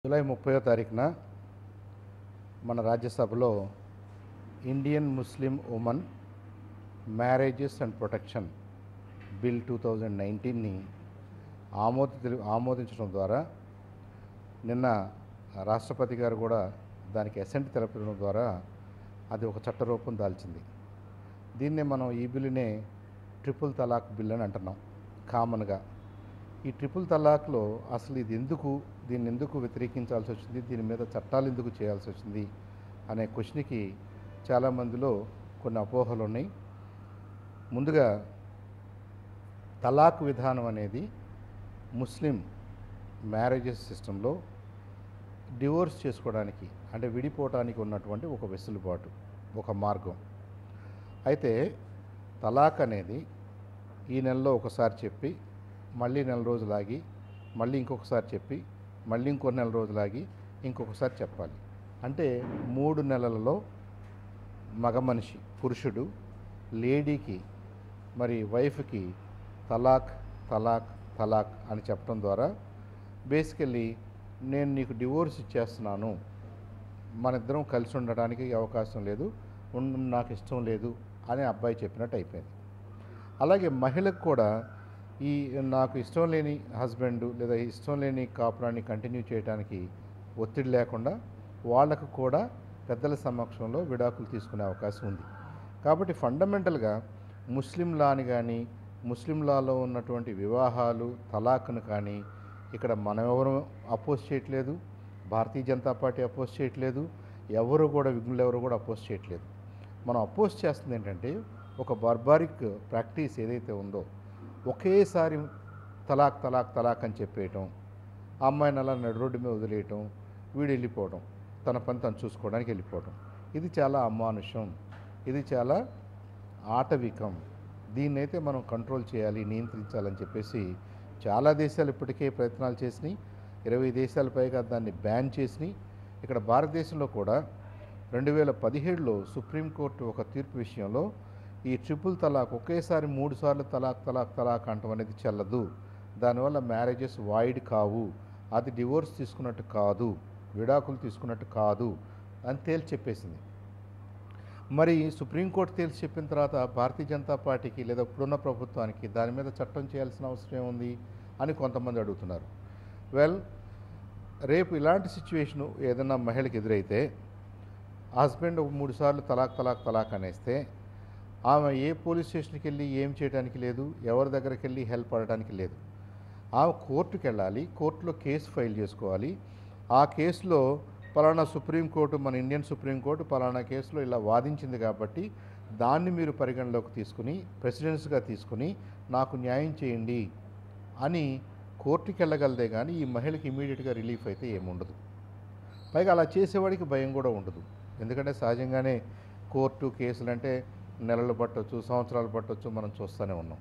July ముప్పయో తారీఖున మన రాజ్యసభలో Indian Muslim women marriages and protection bill two thousand నైన్టీన్ని ఆమోద ఆమోదించడం ద్వారా నిన్న రాష్ట్రపతి గారు కూడా దానికి అసెంట్ తెలపడం ద్వారా అది ఒక చట్ట రూపం దాల్చింది దీన్నే మనం ఈ బిల్లునే ట్రిపుల్ తలాక్ బిల్ అని అంటున్నాం కామన్గా ఈ ట్రిపుల్ తలాక్లో అసలు ఇది ఎందుకు దీన్ని ఎందుకు వ్యతిరేకించాల్సి వచ్చింది దీని మీద చట్టాలు ఎందుకు చేయాల్సి వచ్చింది అనే క్వశ్చన్కి చాలామందిలో కొన్ని అపోహలు ఉన్నాయి ముందుగా తలాక్ విధానం అనేది ముస్లిం మ్యారేజెస్ సిస్టంలో డివోర్స్ చేసుకోవడానికి అంటే విడిపోవటానికి ఉన్నటువంటి ఒక వెసులుబాటు ఒక మార్గం అయితే తలాక్ అనేది ఈ నెలలో ఒకసారి చెప్పి మళ్ళీ నెల రోజులు ఆగి మళ్ళీ ఇంకొకసారి చెప్పి మళ్ళీ ఇంకో నెల రోజులు ఆగి ఇంకొకసారి చెప్పాలి అంటే మూడు నెలలలో మగ మనిషి పురుషుడు లేడీకి మరి వైఫ్కి తలాక్ తలాక్ తలాక్ అని చెప్పడం ద్వారా బేసికల్లీ నేను నీకు డివోర్స్ ఇచ్చేస్తున్నాను మన ఇద్దరం కలిసి ఉండడానికి అవకాశం లేదు ఉండ- నాకు ఇష్టం లేదు అని అబ్బాయి చెప్పినట్టు అయిపోయింది అలాగే మహిళకు కూడా ఈ నాకు ఇష్టం లేని హస్బెండ్ లేదా ఇష్టం లేని కాపురాన్ని కంటిన్యూ చేయడానికి ఒత్తిడి లేకుండా వాళ్ళకు కూడా పెద్దల సమక్షంలో విడాకులు తీసుకునే అవకాశం ఉంది కాబట్టి ఫండమెంటల్గా ముస్లిం లాని కానీ ముస్లిం లాలో ఉన్నటువంటి వివాహాలు తలాక్ను కానీ ఇక్కడ మనం ఎవరు అపోజ్ చేయట్లేదు భారతీయ జనతా పార్టీ అపోజ్ చేయట్లేదు ఎవరు కూడా విఘ్నులు ఎవరు కూడా అపోజ్ చేయట్లేదు మనం అపోజ్ చేస్తుంది ఏంటంటే ఒక బార్బారిక్ ప్రాక్టీస్ ఏదైతే ఉందో ఒకేసారి తలాక్ తలాక్ తలాక్ అని చెప్పేయటం ఆ అమ్మాయిని అలా నడు రోడ్డు మీద వదిలేయటం వీడు వెళ్ళిపోవడం తన పని తను చూసుకోవడానికి వెళ్ళిపోవడం ఇది చాలా అమానుషం ఇది చాలా ఆటవికం దీన్నైతే మనం కంట్రోల్ చేయాలి నియంత్రించాలని చెప్పేసి చాలా దేశాలు ఇప్పటికే ప్రయత్నాలు చేసినాయి ఇరవై దేశాల పైగా దాన్ని బ్యాన్ చేసినాయి ఇక్కడ భారతదేశంలో కూడా రెండు వేల పదిహేడులో సుప్రీంకోర్టు ఒక తీర్పు విషయంలో ఈ ట్రిపుల్ తలాక్ ఒకేసారి మూడు సార్లు తలాక్ తలాక్ తలాక్ అంటం అనేది చెల్లదు దానివల్ల మ్యారేజెస్ వాయిడ్ కావు అది డివోర్స్ తీసుకున్నట్టు కాదు విడాకులు తీసుకున్నట్టు కాదు అని తేల్చి చెప్పేసింది మరి సుప్రీంకోర్టు తేల్చి చెప్పిన తర్వాత భారతీయ జనతా పార్టీకి లేదా ఇప్పుడున్న ప్రభుత్వానికి దాని మీద చట్టం చేయాల్సిన అవసరం ఏముంది అని కొంతమంది అడుగుతున్నారు వెల్ రేపు ఇలాంటి సిచ్యువేషను ఏదైనా మహిళకి ఎదురైతే హస్బెండ్ ఒక మూడు సార్లు తలాక్ తలాక్ తలాక్ అనేస్తే ఆమె ఏ పోలీస్ స్టేషన్కి వెళ్ళి ఏం చేయడానికి లేదు ఎవరి దగ్గరికి వెళ్ళి హెల్ప్ అడడానికి లేదు ఆమె కోర్టుకి వెళ్ళాలి కోర్టులో కేసు ఫైల్ చేసుకోవాలి ఆ కేసులో పలానా సుప్రీంకోర్టు మన ఇండియన్ సుప్రీంకోర్టు పలానా కేసులో ఇలా వాదించింది కాబట్టి దాన్ని మీరు పరిగణలోకి తీసుకుని ప్రెసిడెన్స్గా తీసుకుని నాకు న్యాయం చేయండి అని కోర్టుకి వెళ్ళగలదే కానీ ఈ మహిళకి ఇమీడియట్గా రిలీఫ్ అయితే ఏముండదు పైగా అలా చేసేవాడికి భయం కూడా ఉండదు ఎందుకంటే సహజంగానే కోర్టు కేసులు అంటే నెలలు పట్టొచ్చు సంవత్సరాలు పట్టొచ్చు మనం చూస్తూనే ఉన్నాం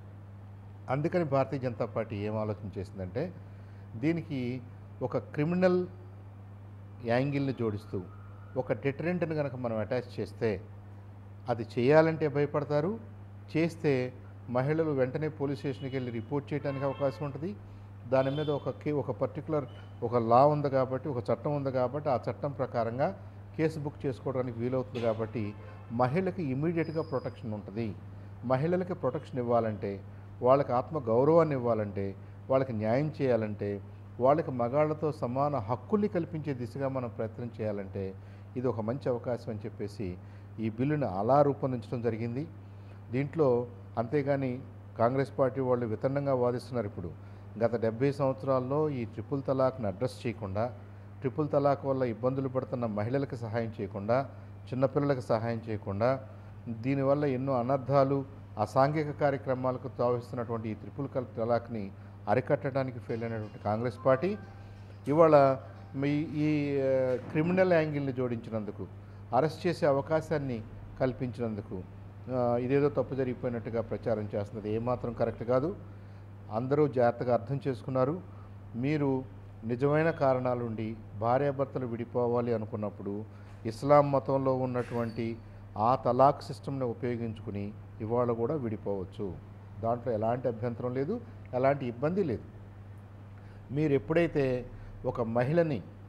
అందుకని భారతీయ జనతా పార్టీ ఏం ఆలోచన చేసిందంటే దీనికి ఒక క్రిమినల్ యాంగిల్ని జోడిస్తూ ఒక డెటరెంట్ని కనుక మనం అటాచ్ చేస్తే అది చేయాలంటే భయపడతారు చేస్తే మహిళలు వెంటనే పోలీస్ స్టేషన్కి వెళ్ళి రిపోర్ట్ చేయడానికి అవకాశం ఉంటుంది దాని మీద ఒక కే ఒక పర్టికులర్ ఒక లా ఉంది కాబట్టి ఒక చట్టం ఉంది కాబట్టి ఆ చట్టం ప్రకారంగా కేసు బుక్ చేసుకోవడానికి వీలవుతుంది కాబట్టి మహిళకి ఇమీడియట్గా ప్రొటెక్షన్ ఉంటుంది మహిళలకి ప్రొటెక్షన్ ఇవ్వాలంటే వాళ్ళకి ఆత్మ గౌరవాన్ని ఇవ్వాలంటే వాళ్ళకి న్యాయం చేయాలంటే వాళ్ళకి మగాళ్ళతో సమాన హక్కుల్ని కల్పించే దిశగా మనం ప్రయత్నం చేయాలంటే ఇది ఒక మంచి అవకాశం అని చెప్పేసి ఈ బిల్లును అలా రూపొందించడం జరిగింది దీంట్లో అంతేగాని కాంగ్రెస్ పార్టీ వాళ్ళు వితన్నంగా వాదిస్తున్నారు ఇప్పుడు గత డెబ్బై సంవత్సరాల్లో ఈ ట్రిపుల్ తలాక్ని అడ్రస్ చేయకుండా ట్రిపుల్ తలాక్ వల్ల ఇబ్బందులు పడుతున్న మహిళలకు సహాయం చేయకుండా చిన్నపిల్లలకు సహాయం చేయకుండా దీనివల్ల ఎన్నో అనర్థాలు అసాంఘిక కార్యక్రమాలకు తావిస్తున్నటువంటి ఈ త్రిపుల్ కల్ తలాక్ని అరికట్టడానికి ఫెయిల్ అయినటువంటి కాంగ్రెస్ పార్టీ ఇవాళ మీ ఈ ఆ, క్రిమినల్ యాంగిల్ని జోడించినందుకు అరెస్ట్ చేసే అవకాశాన్ని కల్పించినందుకు ఆ, ఇదేదో తప్పు జరిగిపోయినట్టుగా ప్రచారం చేస్తున్నది ఏమాత్రం కరెక్ట్ కాదు అందరూ జాగ్రత్తగా అర్థం చేసుకున్నారు మీరు నిజమైన కారణాలుండి భార్యాభర్తలు విడిపోవాలి అనుకున్నప్పుడు ఇస్లాం మతంలో ఉన్నటువంటి ఆ తలాక్ సిస్టమ్ని ఉపయోగించుకుని ఇవాళ కూడా విడిపోవచ్చు దాంట్లో ఎలాంటి అభ్యంతరం లేదు ఎలాంటి ఇబ్బంది లేదు మీరు ఎప్పుడైతే ఒక మహిళని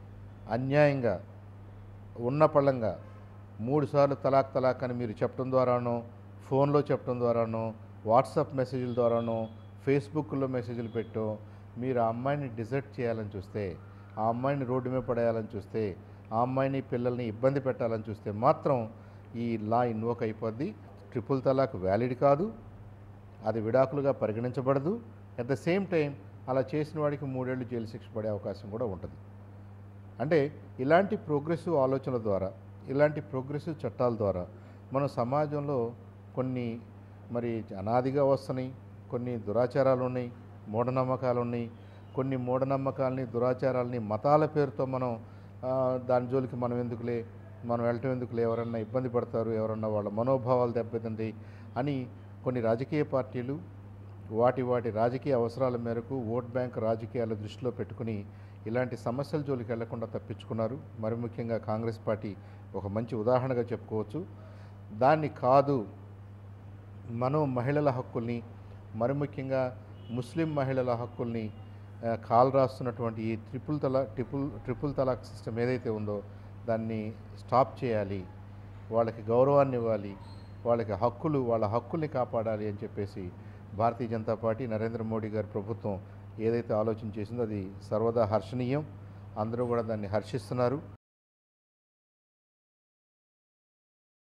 అన్యాయంగా ఉన్న పళ్ళంగా మూడుసార్లు తలాక్ తలాక్ అని మీరు చెప్పడం ద్వారానో ఫోన్లో చెప్పడం ద్వారానో వాట్సాప్ మెసేజ్ల ద్వారానో ఫేస్బుక్లో మెసేజ్లు పెట్టో మీరు ఆ అమ్మాయిని డిజర్ట్ చేయాలని చూస్తే ఆ అమ్మాయిని రోడ్డు మీద పడేయాలని చూస్తే ఆ అమ్మాయిని పిల్లల్ని ఇబ్బంది పెట్టాలని చూస్తే మాత్రం ఈ లా ఇన్వోక్ అయిపోద్ది ట్రిపుల్ తలాక్ వ్యాలిడ్ కాదు అది విడాకులుగా పరిగణించబడదు అట్ ద సేమ్ టైం అలా చేసిన వాడికి మూడేళ్ళు జైలు శిక్ష పడే అవకాశం కూడా ఉంటుంది అంటే ఇలాంటి ప్రోగ్రెసివ్ ఆలోచనల ద్వారా ఇలాంటి ప్రోగ్రెసివ్ చట్టాల ద్వారా మన సమాజంలో కొన్ని మరి అనాదిగా వస్తున్నాయి కొన్ని దురాచారాలు ఉన్నాయి మూఢనమ్మకాలు ఉన్నాయి కొన్ని మూఢనమ్మకాలని దురాచారాలని మతాల పేరుతో మనం ఆ, దాని జోలికి మనం ఎందుకులే మనం వెళ్ళటం ఎందుకులే ఎవరన్నా ఇబ్బంది పడతారు ఎవరన్నా వాళ్ళ మనోభావాలు దెబ్బతింటాయి అని కొన్ని రాజకీయ పార్టీలు వాటి వాటి రాజకీయ అవసరాల మేరకు ఓట్ బ్యాంక్ రాజకీయాల దృష్టిలో పెట్టుకుని ఇలాంటి సమస్యల జోలికి వెళ్లకుండా తప్పించుకున్నారు మరి ముఖ్యంగా కాంగ్రెస్ పార్టీ ఒక మంచి ఉదాహరణగా చెప్పుకోవచ్చు దాన్ని కాదు మనం మహిళల హక్కుల్ని మరి ముఖ్యంగా ముస్లిం మహిళల హక్కుల్ని ఆ, కాలు రాస్తున్నటువంటి ఈ ట్రిపుల్ తలా ట్రిపుల్ ట్రిపుల్ తలాక్ సిస్టమ్ ఏదైతే ఉందో దాన్ని స్టాప్ చేయాలి వాళ్ళకి గౌరవాన్ని ఇవ్వాలి వాళ్ళకి హక్కులు వాళ్ళ హక్కుల్ని కాపాడాలి అని చెప్పేసి భారతీయ జనతా పార్టీ నరేంద్ర మోడీ గారి ప్రభుత్వం ఏదైతే ఆలోచన చేసిందో అది సర్వదా హర్షణీయం అందరూ కూడా దాన్ని హర్షిస్తున్నారు